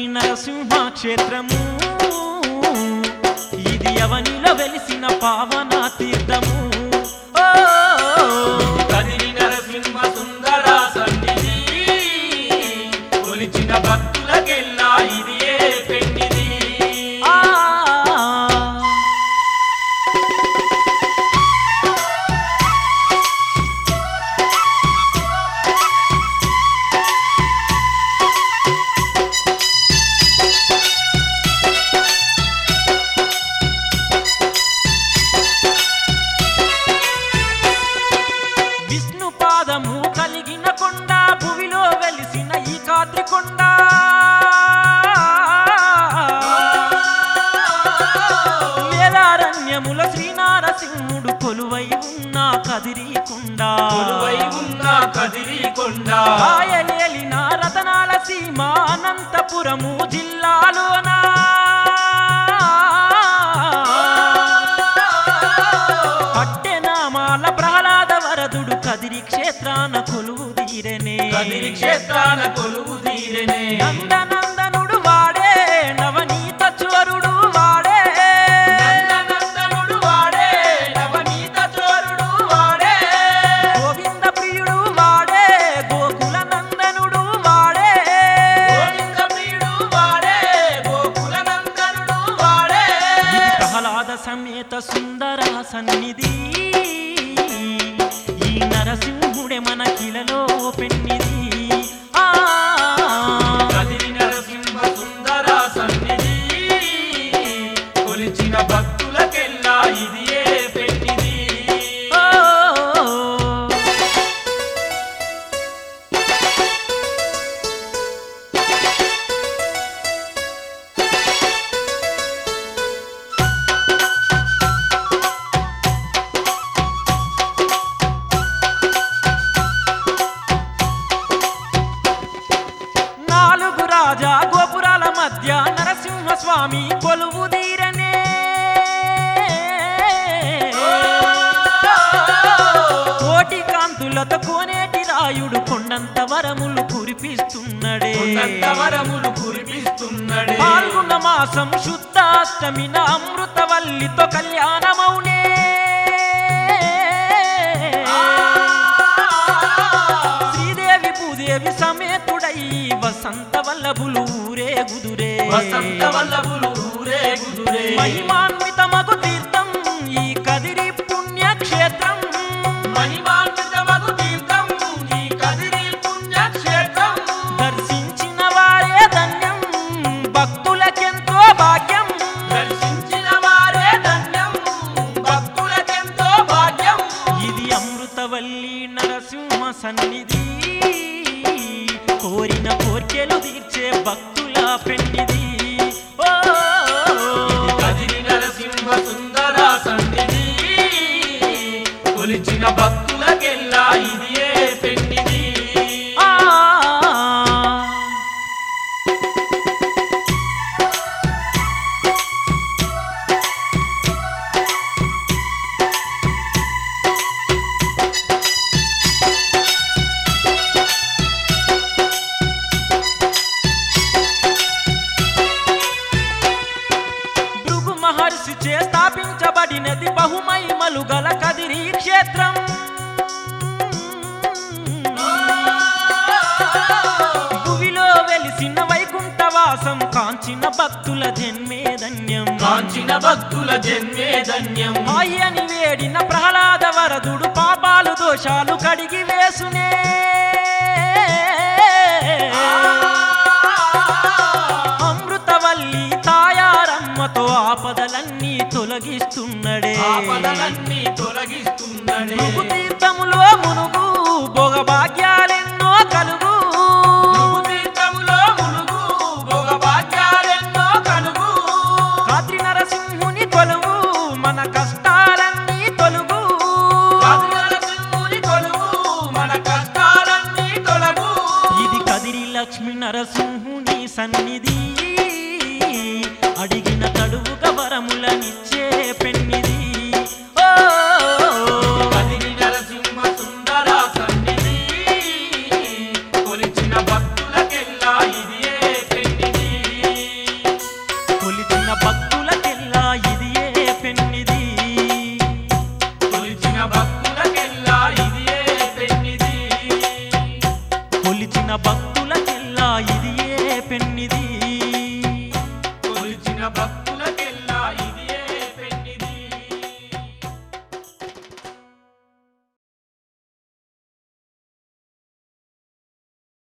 నరసింహ క్షేత్రము ఇది అవనిలో వెలిసిన పావన తీర్థము ఓ కదిరి నరసింహ సుందర సన్నిధి కొలిచిన భక్తులకెల్లా ఇది ఏ పెన్నిది ఆ విష్ణు పాదము కలిగిన కొండ భువిలో వెలిసిన ఈ కాద్రి కొండ వేదారణ్యముల శ్రీనారసింహుడు కొలువై ఉన్న కదిరి కొండ కొలువై ఉన్న కదిరి కొండ ఆయలేలిన రతనాల సీమ అనంతపురము జిల్లాలోనా పట్టెనామాల ప్రహ్లాద వరదుడు కదిరి క్షేత్రాన కొలువు తీరనే కదిరి క్షేత్రాల కొలువు తీరనే నందనందనుడు వాడే నవనీత చువరుడు వాడే నందనందనుడు వాడే నవనీత చోరుడు వాడే గోవింద ప్రియుడు వాడే గోకుల నందనుడు వాడే గోవింద ప్రియుడు వాడే గోకుల నందనుడు వాడే ఇది ప్రహ్లాద సమేత సుందర సన్నిధి ఈ నరసింహుడే మన కిలలో పెన్నిది ఆ కదిరి నరసింహ సుందర సన్నిధి కొలిచిన భక్తులకెల్లా ఇది ఏ పెట్టిది ఓ నాలుగు రాజా గోపురాల మధ్య నరసింహస్వామి కొలువు తీరనే కోటి కాంతులతో కోనేటి రాయుడు కొండంత వరములు కురిపిస్తున్నడే ఉన్నంత వరములు కురిపిస్తున్నడే పాల్గొన్న మాసం శుద్ధాష్టమిన అమృతవల్లితో కళ్యాణమౌనే శ్రీదేవి భూదేవి సమేతుడై వసంత వల్లభులు ఊరే గుదురే వసంత వల్లభులు ఊరే గుదురే మహిమాన్వితమగు తీర్థం ఈ కదిరి పుణ్యక్షేత్రం మహిమాన్వితమగు తీర్థం ఈ కదిరి పుణ్యక్షేత్రం దర్శించిన వారే ధన్యం భక్తులకెంతో భాగ్యం దర్శించిన వారే ధన్యం భక్తులకెంతో భాగ్యం ఇది అమృతవల్లి నరసింహ సన్నిధి కోరిన కోర్కెలు తీర్చే భక్తుల పెన్నిది ఓ కదిరి నరసింహ సుందర సన్నిధి కొలిచిన భక్తులకెల్లా ఇది ఏ పెన్నిది ఆ భృగు మహర్షి చే స్థాపించబడినది బహుమహిమలు గల కదిరి క్షేత్రం భువిలో వెలిసిన వైకుంఠవాసం కాంచిన భక్తుల జన్మే ధన్యం కాంచిన భక్తుల జన్మే ధన్యం మాయని వేడిన ప్రహ్లాద వరదుడు పాపాలు దోషాలు కడిగి వేసునే అమృతవల్లి తాయారమ్మతో ఆపదలన్నీ తొలగిస్తున్నడే ఆపదలన్నీ తొలగిస్తున్నడే భృగు తీర్థములో మునుగు భోగభాగ్యాలెన్నో కలుగు భృగు తీర్థములో మునుగు భోగభాగ్యాలెన్నో కలుగు కాత్రి నరసింహుని కొలువు మన కష్టాలన్నీ తొలుగు కాదు నరసింహుని కొలువు మన కష్టాలన్నీ తొలగు ఇది కదిరి లక్ష్మీ నరసింహుని సన్నిధి అడిగిన తడువుగా వరములనిచ్చే పెన్నిది